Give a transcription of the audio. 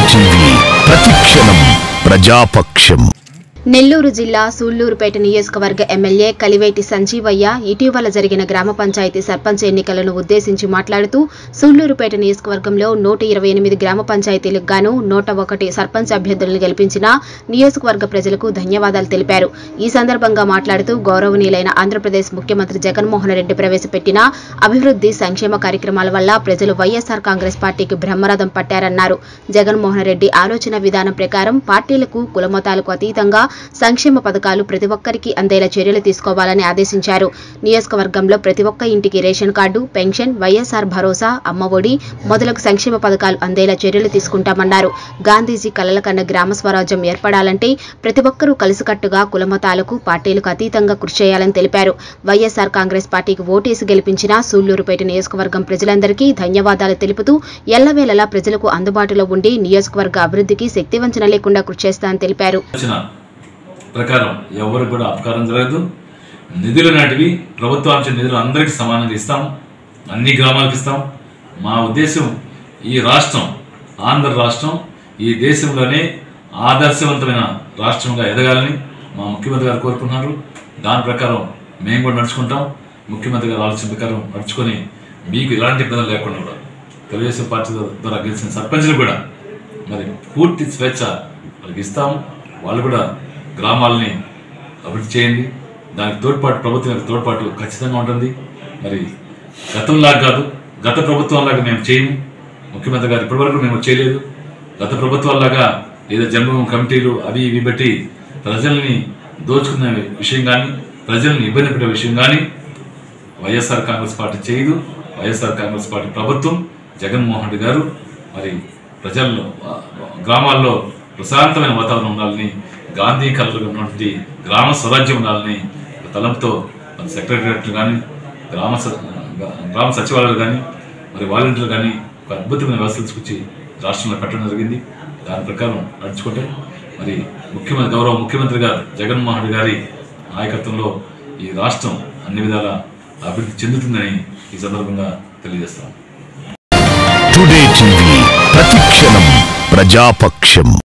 TV ప్రతిక్షణం ప్రజాపక్షం నెల్లూరు జిల్లా సూళ్లూరుపేట నియోజకవర్గ ఎమ్మెల్యే కలివేటి సంజీవయ్య ఇటీవల జరిగిన గ్రామ పంచాయతీ సర్పంచ్ ఎన్నికలను ఉద్దేశించి మాట్లాడుతూ సూళ్లూరుపేట నియోజకవర్గంలో నూట ఇరవై ఎనిమిది గ్రామ పంచాయతీలకు గాను నూట ఒకటి సర్పంచ్ అభ్యర్థులను గెలిపించిన నియోజకవర్గ ప్రజలకు ధన్యవాదాలు తెలిపారు ఈ సందర్భంగా మాట్లాడుతూ గౌరవనీయులైన ఆంధ్రప్రదేశ్ ముఖ్యమంత్రి జగన్మోహన్ రెడ్డి ప్రవేశపెట్టిన అభివృద్ధి సంక్షేమ కార్యక్రమాల వల్ల ప్రజలు వైఎస్ఆర్ కాంగ్రెస్ పార్టీకి బ్రహ్మరథం పట్టారన్నారు జగన్మోహన్ రెడ్డి ఆలోచన విధానం ప్రకారం పార్టీలకు కులమతాలకు అతీతంగా సంక్షేమ పథకాలు ప్రతి ఒక్కరికి అందేలా చర్యలు తీసుకోవాలని ఆదేశించారు నియోజకవర్గంలో ప్రతి ఒక్క ఇంటికి రేషన్ కార్డు పెన్షన్ వైఎస్ఆర్ భరోసా అమ్మఒడి మొదలగు సంక్షేమ పథకాలు అందేలా చర్యలు తీసుకుంటామన్నారు గాంధీజీ కలల కన్న గ్రామ స్వరాజ్యం ఏర్పడాలంటే ప్రతి ఒక్కరూ కలిసికట్టుగా కులమతాలకు పార్టీలకు అతీతంగా కృషి చేయాలని తెలిపారు వైఎస్ఆర్ కాంగ్రెస్ పార్టీకి ఓటేసి గెలిపించిన సూళ్లూరుపేట నియోజకవర్గం ప్రజలందరికీ ధన్యవాదాలు తెలుపుతూ ఎల్లవేళలా ప్రజలకు అందుబాటులో ఉండి నియోజకవర్గ అభివృద్ధికి శక్తివంచన లేకుండా కృషి చేస్తానని తెలిపారు ఆలోచన ప్రకారం ఎవరికి కూడా అపకారం జరగదు నిధులు నాటివి ప్రభుత్వానికి నిధులు అందరికీ సమానంగా ఇస్తాం అన్ని గ్రామాలకు ఇస్తాం మా ఉద్దేశం ఈ రాష్ట్రం ఆంధ్ర రాష్ట్రం ఈ దేశంలోనే ఆదర్శవంతమైన రాష్ట్రంగా ఎదగాలని మా ముఖ్యమంత్రి గారు కోరుకున్నారు దాని ప్రకారం మేము కూడా నడుచుకుంటాం ముఖ్యమంత్రి గారు ఆలోచన ప్రకారం నడుచుకొని మీకు ఎలాంటి ఇబ్బందులు లేకుండా కూడా తెలుగుదేశం పార్టీ ద్వారా గెలిచిన సర్పంచ్లు కూడా మరి పూర్తి స్వేచ్ఛ వాళ్ళకి ఇస్తాం వాళ్ళు కూడా గ్రామాలని అభివృద్ధి చేయండి దానికి తోడ్పాటు ప్రభుత్వం యొక్క తోడ్పాటు ఖచ్చితంగా ఉంటుంది మరి గతంలాగా కాదు గత ప్రభుత్వంలాగా మేము చేయము ముఖ్యమంత్రి గారు ఇప్పటివరకు మేము చేయలేదు గత ప్రభుత్వాల్లాగా ఏదో జన్మభూమి కమిటీలు అవి ఇవి బట్టి ప్రజల్ని దోచుకునే విషయం కానీ ప్రజల్ని ఇబ్బంది పెట్టే విషయం కానీ వైఎస్ఆర్ కాంగ్రెస్ పార్టీ చేయదు వైఎస్ఆర్ కాంగ్రెస్ పార్టీ ప్రభుత్వం జగన్మోహన్ రెడ్డి గారు మరి ప్రజల్లో ఆ, గ్రామాల్లో ప్రశాంతమైన వాతావరణం ఉండాలని గాంధీ కళలు ఉన్నటువంటి గ్రామ స్వరాజ్యం ఉండాలని ఒక తలంపుతో మరి సెక్రటరియట్లు కానీ గ్రామ స- గ్రామ సచివాలయాలు కానీ మరి వాలంటీర్లు కానీ ఒక అద్భుతమైన వ్యవస్థ తీసుకొచ్చి రాష్ట్రంలో పెట్టడం జరిగింది దాని ప్రకారం నడుచుకుంటే మరి ముఖ్యమంత్రి గౌరవ ముఖ్యమంత్రి గారు జగన్మోహన్ రెడ్డి గారి నాయకత్వంలో ఈ రాష్ట్రం అన్ని విధాల అభివృద్ధి చెందుతుందని ఈ సందర్భంగా తెలియజేస్తాం టుడే టీవీ ప్రతిక్షణం ప్రజాపక్షం